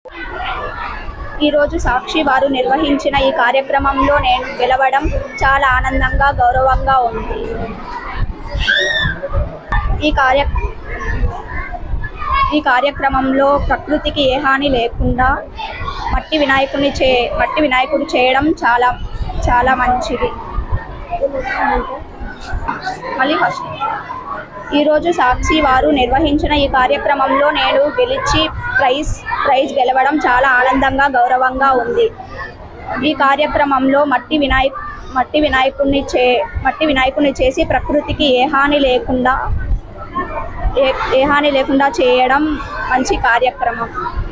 ఈరోజు సాక్షి వారు నిర్వహించిన ఈ కార్యక్రమంలో నేను గెలవడం చాలా ఆనందంగా గౌరవంగా ఉంది ఈ కార్య ఈ కార్యక్రమంలో ప్రకృతికి ఏ హాని లేకుండా మట్టి వినాయకుడిని చే మట్టి వినాయకుడు చేయడం చాలా చాలా మంచిది మళ్ళీ ఫస్ట్ ఈరోజు సాక్షి వారు నిర్వహించిన ఈ కార్యక్రమంలో నేను గెలిచి ప్రైజ్ ప్రైజ్ గెలవడం చాలా ఆనందంగా గౌరవంగా ఉంది ఈ కార్యక్రమంలో మట్టి వినాయక్ మట్టి వినాయకుడిని చే మట్టి వినాయకుడిని చేసి ప్రకృతికి ఏ హాని లేకుండా ఏ ఏ హాని లేకుండా చేయడం మంచి కార్యక్రమం